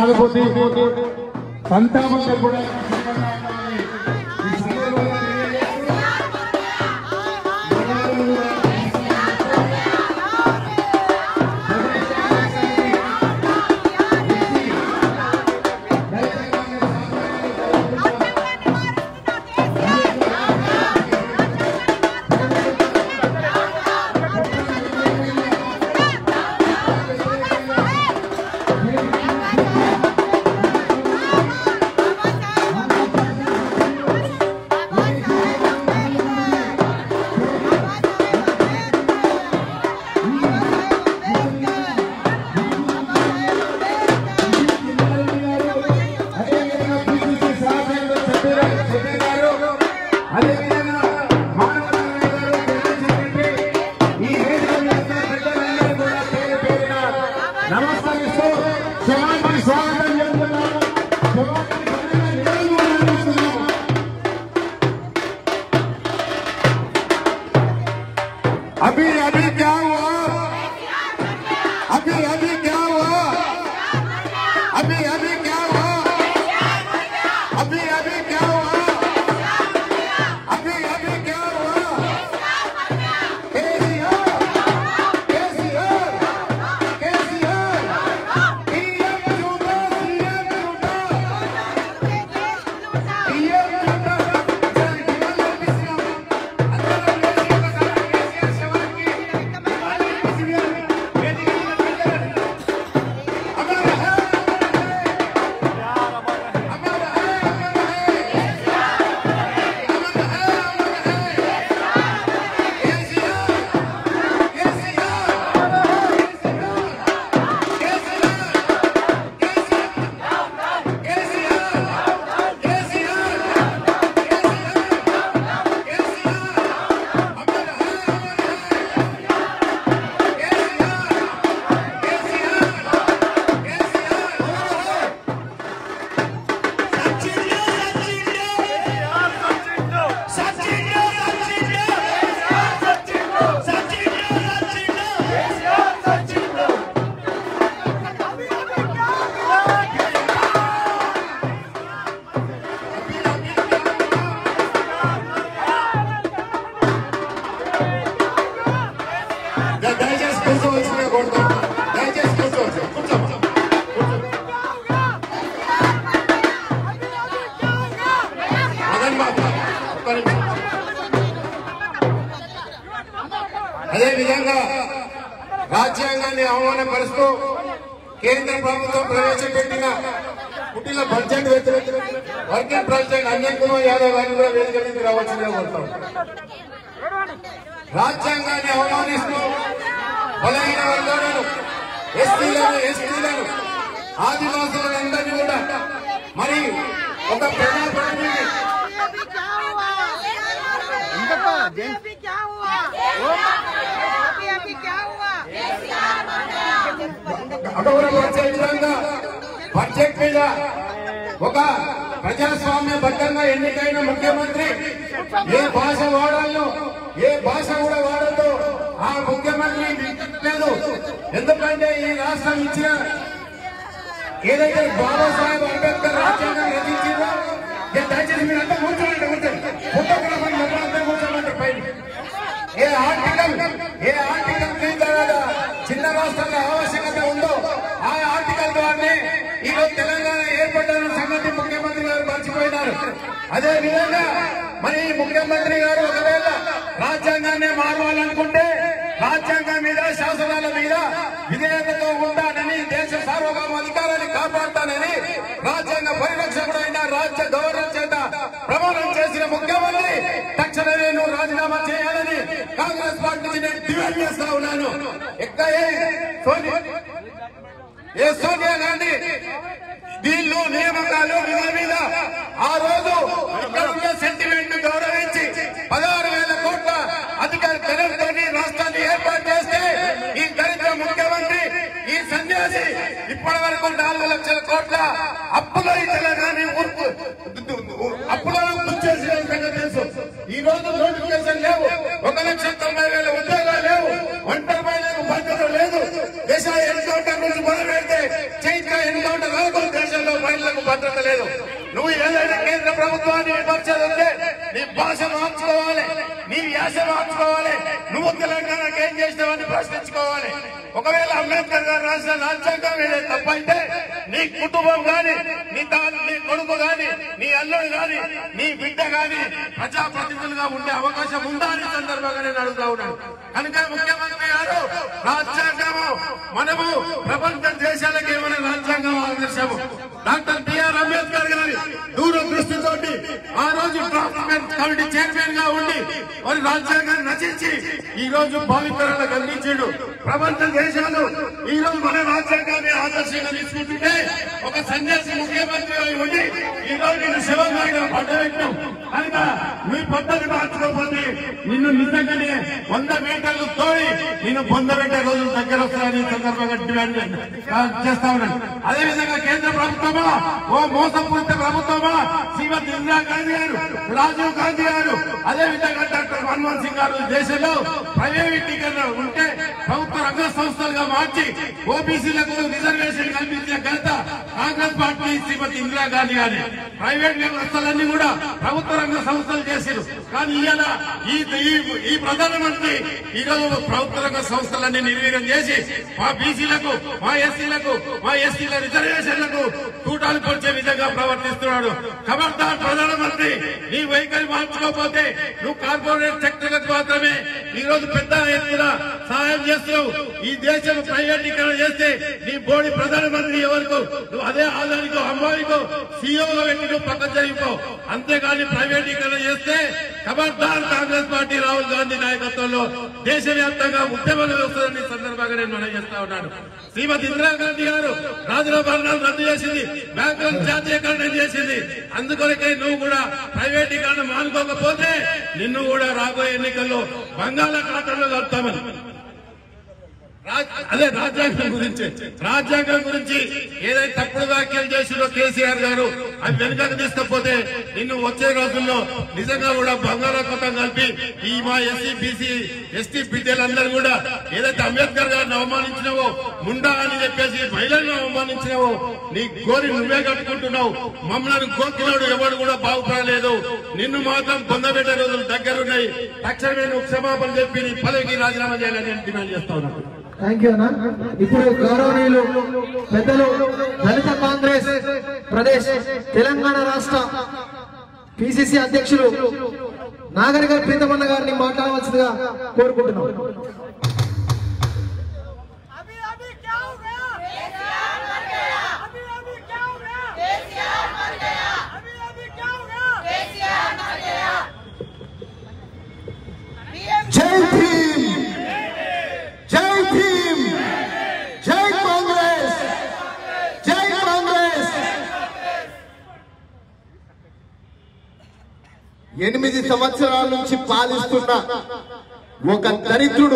సాగుపోతే సంతామంతా కూడా ఈ సందర్భంగా తెలియజేస్తూ అదేవిధంగా పిసిసి సహాధ్యక్షుడు సత్యరాజ్ సత్య గారు, అదేవిధంగా మానవరావు గారు, జనరల్ సెక్రటరీ, ఈ వేదిక మీద ఉన్న పెద్దలందరూ కూడా పేరు పేరున నమస్కరిస్తూ శివానికి స్వాగతం చెబుతున్నాము శివానికి ఘనంగా నివాళులు అర్పిస్తున్నాము. अभी अभी क्या हुआ अभी अभी क्या हुआ अभी अभी क्या हुआ अभी अभी क्या हुआ अभी अभी क्या हुआ केसीआर केसीआर केसीआर पीएम झूठा सीएम झूठा पीएम झूठा चल दिवाली अर्पिస్తున్నాము అందరం కలిసి ఒకసారి కేసీఆర్ శవానికి దివాళీ అర్పిస్తున్నాము వేదిక మీద పెట్టండి अमर है अमर है अमर है अमर है अमर है केसीआर केसीआर केसीआर దయచేసి కూర్చోవలసిందిగా కోరుతాం దయచేసి కూర్చోవచ్చు కూర్చోమ్మా మదన్ బాబు ఒక్క నిమిషం అదే విధంగా రాజ్యాంగాన్ని అవమానపరుస్తూ కేంద్ర ప్రభుత్వం ప్రవేశపెట్టిన పుట్టిన బడ్జెట్ వ్యతిరేక వర్కింగ్ ప్రెసిడెంట్ అంజన్ కుమార్ యాదవ్ గారిని కూడా వేదిక మీదకి రావాల్సిందిగా కోరుతాం రాజ్యాంగాన్ని అవమానిస్తూ బలహీన వర్గాలను ఎస్టీలను ఎస్టీలను ఆదివాసులందరినీ కూడా మరి ఒక ప్రజాప్రతినిధి अभी क्या हुआ अभी अभी क्या हुआ అగౌరవపరిచే విధంగా బడ్జెట్ మీద ఒక ప్రజాస్వామ్యబద్ధంగా ఎన్నికైన ముఖ్యమంత్రి ఏ భాష వాడాలో ఏ భాష కూడా వాడద్దు ఆ ముఖ్యమంత్రి లేదు ఎందుకంటే ఈ రాష్ట్రం ఇచ్చిన ఏదైతే బాబాసాహెబ్ అంబేద్కర్ రాజ్యాంగం రచించిందో ఏ దయచేసి మీరు అంతా కూర్చోండి కూర్చోండి ఫోటోగ్రాఫర్ మొదలంతా కూర్చోమంటారు పైన ఏ ఆర్టికల్ ఏ ఆర్టికల్ కింద చిన్న రాష్ట్రాల ఆవశ్యకత ఉందో ఆ ఆర్టికల్ ద్వారానే ఈరోజు తెలంగాణ ఏర్పడ్డారన్న సంగతి ముఖ్యమంత్రి గారు మర్చిపోయినారు అదే విధంగా మరి ఈ ముఖ్యమంత్రి గారు ఒకవేళ రాజ్యాంగాన్ని మారవాలనుకుంటే రాజ్యాంగం మీద శాసనాల మీద విధేయతతో ఉంటానని దేశ సార్వభౌమ అధికారాన్ని కాపాడతానని రాజ్యాంగ పరిరక్షకుడైన రాజ్య గవర్నర్ చేత ప్రమాణం చేసిన ముఖ్యమంత్రి తక్షణమే నువ్వు రాజీనామా చేయాలని కాంగ్రెస్ పార్టీ నుంచి నేను డిమాండ్ చేస్తా ఉన్నాను ఎక్కడ సోనియా ఏ సోనియా గాంధీ వీళ్ళు నియామకాలు విధుల మీద ఆ రోజు ఇక్కడ ఉన్న సెంటిమెంట్ గౌరవించి పదహారు వేల కోట్ల అధికార ధనంతో రాష్ట్రాన్ని ఏర్పాటు చేస్తే ఈ దళిత ముఖ్యమంత్రి ఈ సన్యాసి ఇప్పటి వరకు నాలుగు లక్షల కోట్ల అప్పులో ఈ తెలంగాణ ఊరుకు అప్పులను గుర్చేసిన సంగతి తెలుసు ఈ రోజు నోటిఫికేషన్ లేవు ఒక లక్ష తొంభై వేల ఉద్యోగాలు లేవు ఒంటరి మహిళలకు భద్రత లేదు దేశ ఎన్కౌంటర్ నుంచి మొదలు పెడితే చైత్ర ఎన్కౌంటర్ వరకు మహిళలకు భద్రత లేదు నువ్వు ఏదైనా కేంద్ర ప్రభుత్వాన్ని విమర్శించే నీ భాష మార్చుకోవాలి నీ యాస మార్చుకోవాలి నువ్వు తెలంగాణకి ఏం చేసినావని ప్రశ్నించుకోవాలి ఒకవేళ అంబేద్కర్ గారు రాసిన రాజ్యాంగం ఏదే తప్పైతే నీ కుటుంబం గాని నీ తా నీ కొడుకు గాని నీ అల్లుడు గాని నీ బిడ్డ గాని ప్రజాప్రతినిధులుగా ఉండే అవకాశం ఉందా అని ఈ సందర్భంగా నేను అడుగుతా ఉన్నాను కనుక ముఖ్యమంత్రి గారు రాజ్యాంగము మనము ప్రపంచ దేశాలకు ఏమైనా రాజ్యాంగం ఆదర్శము డాక్టర్ బిఆర్ అంబేద్కర్ గారి దూరదృష్టితోటి ఆ రోజు డ్రాఫ్ట్మెంట్ కమిటీ చైర్మన్ గా ఉండి మరి రాజ్యాంగాన్ని రచించి ఈ రోజు భావితరాలకు అందించాడు ప్రపంచ దేశాలు ఈ రోజు మన రాజ్యాంగాన్ని ఆదర్శంగా తీసుకుంటుంటే ఒక సన్యాసి ముఖ్యమంత్రి అయి ఉండి ఈ రోజు నేను శివంగా పడ్డపెట్టాం కనుక మీ పద్ధతి మార్చుకోకపోతే నిన్ను నిజంగానే వంద మీటర్లు తోడి నిన్ను పొందబెట్టే రోజులు దగ్గర వస్తాయని ఈ సందర్భంగా డిమాండ్ చేస్తా ఉన్నాను అదే విధంగా కేంద్ర ప్రభుత్వమా ఓ మోసపూరిత ప్రభుత్వమా శ్రీమతి ఇందిరా గాంధీ గారు రాజీవ్ గాంధీ గారు అదే విధంగా డాక్టర్ మన్మోహన్ సింగ్ గారు దేశంలో ప్రైవేటీకరణ ఉంటే ప్రభుత్వ రంగ సంస్థలుగా మార్చి ఓబీసీలకు రిజర్వేషన్ కల్పించిన ఘనత కాంగ్రెస్ పార్టీ శ్రీమతి ఇందిరా గాంధీ గారి ప్రైవేట్ వ్యవస్థలన్నీ కూడా ప్రభుత్వ రంగ సంస్థలు చేశారు కానీ ఇవాళ ఈ ఈ- ఈ ప్రధానమంత్రి ఈ రోజు ప్రభుత్వ రంగ సంస్థలన్నీ నిర్వీర్యం చేసి మా బీసీలకు మా ఎస్సీలకు మా ఎస్సీల రిజర్వేషన్లకు తూటాలు పొడిచే విధంగా ప్రవర్తిస్తున్నాడు ఖబర్దార్ ప్రధానమంత్రి నీ వైఖరి మార్చుకోకపోతే నువ్వు కార్పొరేట్ సెక్టర్లకు మాత్రమే ఈ రోజు పెద్ద ఎత్తున సహాయం చేస్తున్నావు ఈ దేశం ప్రైవేటీకరణ చేస్తే నీ బోడి ప్రధానమంత్రి ఎవరికో నువ్వు అదే ఆదానికో అమ్మాయికో సీఈఓగా పెట్టి నువ్వు పక్కన జరిగిపో అంతేగాని ప్రైవేటీకరణ చేస్తే ఖబర్దార్ కాంగ్రెస్ పార్టీ రాహుల్ గాంధీ నాయకత్వంలో దేశవ్యాప్తంగా ఉద్యమాలు వస్తుందని ఈ సందర్భంగా నేను మనం చేస్తా ఉన్నాను శ్రీమతి ఇందిరాగాంధీ గారు రాజురాభరణాలు రద్దు చేసింది బ్యాంకులను జాతీయకరణ చేసింది అందుకొరకే నువ్వు కూడా ప్రైవేటీకరణ మానుకోకపోతే నిన్ను కూడా రాబోయే ఎన్నికల్లో బంగాళాఖాతంలో కలుపుతామని రాజ్- అదే రాజ్యాంగం గురించి రాజ్యాంగం గురించి ఏదైతే తప్పుడు వ్యాఖ్యలు చేసిందో కేసీఆర్ గారు అది వెనుకకు తీసుకపోతే నిన్ను వచ్చే రోజుల్లో నిజంగా కూడా బంగాళాఖాతం కలిపి ఈ మా ఎస్సీ బీసీ ఎస్టీ బిడ్డలందరూ కూడా ఏదైతే అంబేద్కర్ గారిని అవమానించినావో ముండా అని చెప్పేసి మహిళలను అవమానించినావో నీ గోరి నువ్వే కట్టుకుంటున్నావు మమ్మల్ని గోకినాడు ఎవడు కూడా బాగుపడలేదు నిన్ను మాత్రం పొందబెట్టే రోజులు దగ్గరున్నాయి తక్షణమే నువ్వు క్షమాపణ చెప్పి నీ పదవికి రాజీనామా చేయాలని నేను డిమాండ్ చేస్తా ఉన్నాను థ్యాంక్ యూ అన్న ఇప్పుడు గౌరవనీయులు పెద్దలు దళిత కాంగ్రెస్ ప్రదేశ్ తెలంగాణ రాష్ట్ర పిసిసి అధ్యక్షులు నాగరికర్ ప్రీతమన్న గారిని మాట్లాడవలసిందిగా కోరుకుంటున్నాం अभी अभी क्या हो गया केसीआर मर गया अभी अभी क्या हो गया केसीआर मर गया अभी अभी क्या हो गया केसीआर मर गया జై భీమ్ జై భీమ్ జై కాంగ్రెస్ జై కాంగ్రెస్ ఎనిమిది సంవత్సరాల నుంచి పాలిస్తున్న ఒక దరిద్రుడు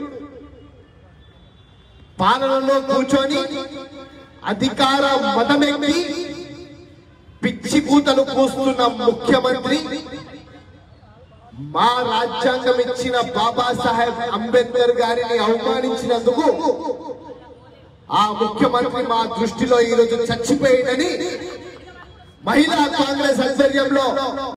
పాలనలో కూర్చొని అధికార మదమెక్కి పిచ్చి కూతలు కూస్తున్న ముఖ్యమంత్రి మా రాజ్యాంగం ఇచ్చిన బాబాసాహెబ్ అంబేద్కర్ గారిని అవమానించినందుకు ఆ ముఖ్యమంత్రి మా దృష్టిలో ఈరోజు చచ్చిపోయిందని మహిళా కాంగ్రెస్ ఆధ్వర్యంలో